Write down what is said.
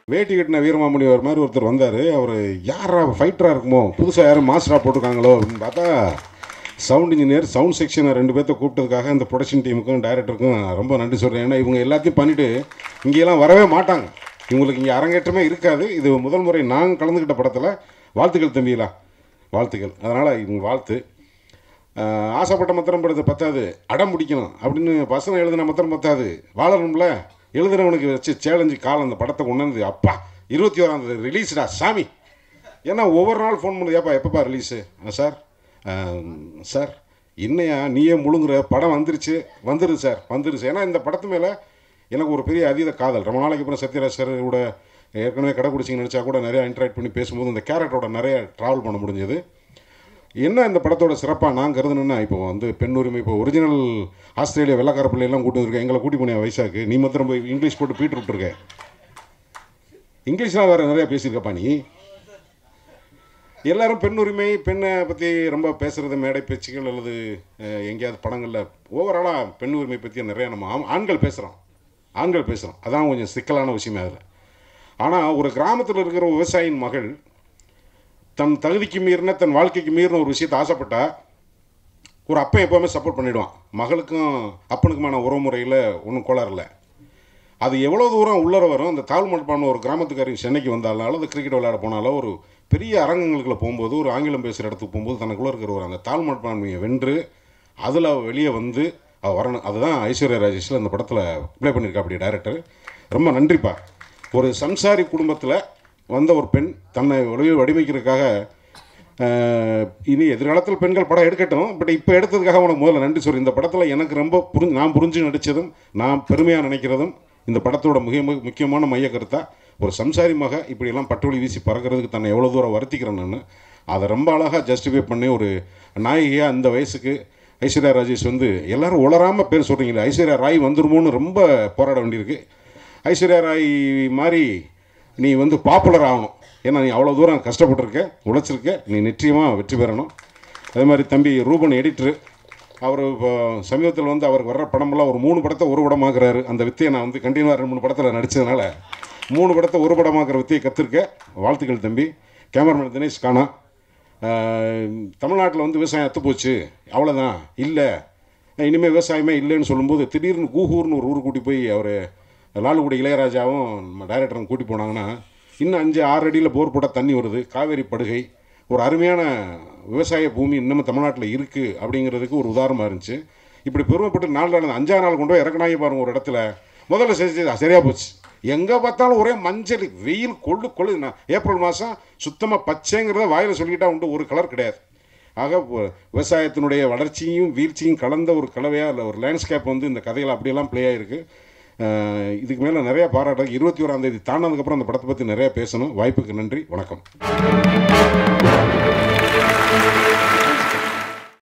வேட்டி கட்டின வீரமாமுனிவர் மாதிரி ஒருத்தர் வந்தார் அவர் யாரா ஃபைட்டராக இருக்குமோ புதுசாக யாரும் மாஸ்டராக போட்டிருக்காங்களோ அப்படின்னு பார்த்தா சவுண்ட் இன்ஜினியர் சவுண்ட் செக்ஷனை ரெண்டு பேர்த்த கூப்பிட்டதுக்காக இந்த ப்ரொடக்ஷன் டீமுக்கும் டைரக்டருக்கும் ரொம்ப நன்றி சொல்கிறேன் ஏன்னா இவங்க எல்லாத்தையும் பண்ணிவிட்டு இங்கேயெல்லாம் வரவே மாட்டாங்க இவங்களுக்கு இங்கே அரங்கேற்றமே இருக்காது இது முதல் முறை நான் கலந்துக்கிட்ட படத்தில் வாழ்த்துக்கள் தம்பிகளா வாழ்த்துக்கள் அதனால் இவங்க வாழ்த்து ஆஹ் ஆசைப்பட்ட மத்திரம் படுத்த பத்தாது அடம் பிடிக்கணும் அப்படின்னு வசனம் எழுதின மத்திரம் பத்தாது வாழணும்ல எழுதுனவனுக்கு வச்சு சேலஞ்சு காலம் அந்த படத்தை கொண்டாந்து அப்பா இருபத்தி ஓராம் தேதி ரிலீஸ்டா சாமி ஏன்னா ஒவ்வொரு நாள் ஃபோன் பண்ணுது ஏப்பா எப்பப்பா ரிலீஸு சார் ஆம், சார் இன்னையா நீயே முழுங்குற படம் வந்துருச்சு வந்துருது சார் வந்துருச்சு ஏன்னா இந்த படத்து மேலே எனக்கு ஒரு பெரிய அதீத காதல் ரொம்ப நாளைக்கு அப்புறம் சத்யராஜ் சார் கூட ஏற்கனவே கடை குடிச்சிங்க நினச்சா கூட நிறையா இன்ட்ராக்ட் பண்ணி பேசும்போது இந்த கேரக்டரோட நிறைய ட்ராவல் பண்ண முடிஞ்சது என்ன இந்த படத்தோட சிறப்பாக நான் கருதுனேன்னா இப்போ வந்து பெண் உரிமை இப்போ ஒரிஜினல் ஆஸ்திரேலியா வெள்ளக்கார பிள்ளையெல்லாம் கூட்டு வந்திருக்கேன் எங்களை கூட்டி போனியா வயசாக்கு நீ மாத்திரம் போய் இங்கிலீஷ் போட்டு பீட்டு விட்டுருக்க இங்கிலீஷ்லாம் வேறு நிறையா பேசியிருக்கப்பா நீ எல்லாரும் பெண் உரிமை பெண்ணை பற்றி ரொம்ப பேசுகிறது மேடை பேச்சுகள் அல்லது அஹ், எங்கேயாவது படங்களில் ஓவராலாக பெண் உரிமை பற்றி நிறையா நம்ம ஆம்- ஆண்கள் பேசுகிறோம் ஆண்கள் பேசுகிறோம் அதான் கொஞ்சம் சிக்கலான விஷயமே அதில் ஆனால் ஒரு கிராமத்தில் இருக்கிற ஒரு விவசாயியின் மகள் தன் தகுதிக்கு மீறின தன் வாழ்க்கைக்கு மீறின ஒரு விஷயத்தை ஆசைப்பட்டா ஒரு அப்பன் எப்போவுமே சப்போர்ட் பண்ணிடுவான் மகளுக்கும் அப்பனுக்குமான உறவு முறையில் ஒன்றும் கோளாறு இல்லை அது எவ்வளோ தூரம் உள்ளர வரும் அந்த தாழ் மட்பான ஒரு கிராமத்துக்காரி சென்னைக்கு வந்தாலும் அல்லது கிரிக்கெட் விளையாட போனாலோ ஒரு பெரிய அரங்கங்களுக்குள்ள போகும்போது ஒரு ஆங்கிலம் பேசுகிற இடத்துக்கு போகும்போது தனக்குள்ளே இருக்கிற ஒரு அந்த தாழ் மட்பான்மையை வென்று அதில் வெளியே வந்து அவ வரணும் அதுதான் ஐஸ்வர்யா ராஜேஷில் அந்த படத்தில் ப்ளே பண்ணியிருக்கா அப்படி டைரக்டர் ரொம்ப நன்றிப்பா ஒரு சம்சாரி குடும்பத்தில் வந்த ஒரு பெண் தன்னை வடிவ வடிவமைக்கிறதுக்காக ஆஹ், இனி எதிர்காலத்தில் பெண்கள் படம் எடுக்கட்டும் பட் இப்போ எடுத்ததுக்காக உனக்கு முதல்ல நன்றி சொல்லி இந்த படத்தில் எனக்கு ரொம்ப புரிஞ்சு நான் புரிஞ்சு நடித்ததும் நான் பெருமையாக நினைக்கிறதும் இந்த படத்தோட முக்கிய முக்கியமான மைய கருத்தா ஒரு சம்சாரி மக இப்படியெல்லாம் பட்டுவலி வீசி பறக்கிறதுக்கு தன்னை எவ்வளோ தூரம் வருத்திக்கிறேன் நான் அதை ரொம்ப அழகாக ஜஸ்டிஃபை பண்ணி ஒரு நாயகியாக அந்த வயசுக்கு ஐஸ்வர்யா ராஜேஷ் வந்து எல்லாரும் உளராமல் பேர் சொல்கிறீங்களே ஐஸ்வர்யா ராய் வந்துருமோன்னு ரொம்ப போராட வேண்டியிருக்கு ஐஸ்வர்யா ராய் மாதிரி நீ வந்து பாப்புலர் ஆகணும் ஏன்னா நீ அவ்வளோ தூரம் கஷ்டப்பட்டிருக்க உழைச்சிருக்க நீ நிச்சயமாக வெற்றி பெறணும் அதே மாதிரி தம்பி ரூபன் எடிட்ரு அவர் இப்போ சமீபத்தில் வந்து அவருக்கு வர்ற படமெல்லாம் ஒரு மூணு படத்தை ஒரு படமாக்குறாரு அந்த வித்தையை நான் வந்து கண்டினியூவாக ரெண்டு மூணு படத்தில் நடித்ததுனால மூணு படத்தை ஒரு படமாக்குற வித்தையை கற்றுருக்க வாழ்த்துக்கள் தம்பி கேமராமேன் தினேஷ் காணா தமிழ்நாட்டில் வந்து விவசாயம் அத்து போச்சு அவ்வளோதான் இல்லை இனிமேல் விவசாயமே இல்லைன்னு சொல்லும்போது திடீர்னு கூகூர்னு ஒரு ஊர் கூட்டி போய் அவர் லாலுகுடி இளையராஜாவும் நம்ம டைரக்டரும் கூட்டி போனாங்கன்னா இன்னும் அஞ்சு ஆறு அடியில் போர் போட்டால் தண்ணி வருது காவேரி படுகை ஒரு அருமையான விவசாய பூமி இன்னமும் தமிழ்நாட்டில் இருக்குது அப்படிங்கிறதுக்கு ஒரு உதாரணமாக இருந்துச்சு இப்படி பெருமைப்பட்டு நாலு நாள் அஞ்சாறு நாள் கொண்டு போய் இறக்குனாங்க பாருங்க ஒரு இடத்துல முதல்ல செஞ்சு சரியாக போச்சு எங்கே பார்த்தாலும் ஒரே மஞ்சள் வெயில் கொள்ளு கொள்ளு நான் ஏப்ரல் மாதம் சுத்தமாக பச்சைங்கிறத வாயில் சொல்லிக்கிட்டா உண்டு ஒரு கலர் கிடையாது ஆக வ- விவசாயத்தினுடைய வளர்ச்சியும் வீழ்ச்சியும் கலந்த ஒரு கலவையாக இல்லை ஒரு லேண்ட்ஸ்கேப் வந்து இந்த கதைகள் அப்படியெல்லாம் ப்ளே ஆகிருக்கு அஹ் இதுக்கு மேலே நிறைய பாராட்டு இருபத்தி ஓராம் தேதி தாண்டதுக்கப்புறம் அந்த படத்தை பற்றி நிறைய பேசணும் வாய்ப்புக்கு நன்றி வணக்கம்